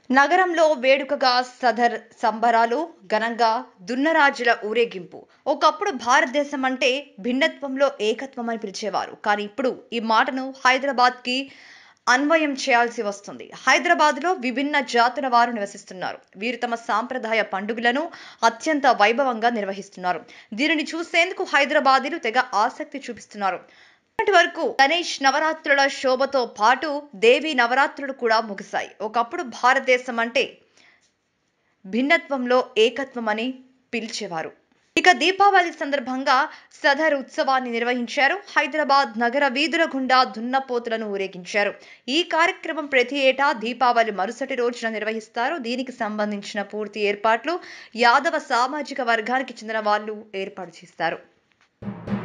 నగరంలో వేడుకగా సదర్ సంబరాలు ఘనంగా దున్నరాజుల ఊరేగింపు ఒకప్పుడు భారతదేశం అంటే భిన్నత్వంలో ఏకత్వం అని పిలిచేవారు కానీ ఇప్పుడు ఈ మాటను హైదరాబాద్కి అన్వయం చేయాల్సి వస్తుంది హైదరాబాద్లో విభిన్న జాతుల వారు నివసిస్తున్నారు వీరు తమ సాంప్రదాయ పండుగలను అత్యంత వైభవంగా నిర్వహిస్తున్నారు దీనిని చూసేందుకు హైదరాబాదీలు తెగ ఆసక్తి చూపిస్తున్నారు ఇప్పటి వరకు గణేష్ నవరాత్రుల శోభతో పాటు దేవి నవరాత్రులు కూడా ముగిశాయి ఒకప్పుడు భారతదేశం అంటే భిన్నత్వంలో ఏకత్వం అని పిలిచేవారు ఇక దీపావళి సందర్భంగా సదర్ ఉత్సవాన్ని నిర్వహించారు హైదరాబాద్ నగర వీధుల గుండా దున్నపోతులను ఊరేగించారు ఈ కార్యక్రమం ప్రతి ఏటా దీపావళి మరుసటి రోజున నిర్వహిస్తారు దీనికి సంబంధించిన పూర్తి ఏర్పాట్లు యాదవ సామాజిక వర్గానికి చెందిన వాళ్ళు ఏర్పాటు చేస్తారు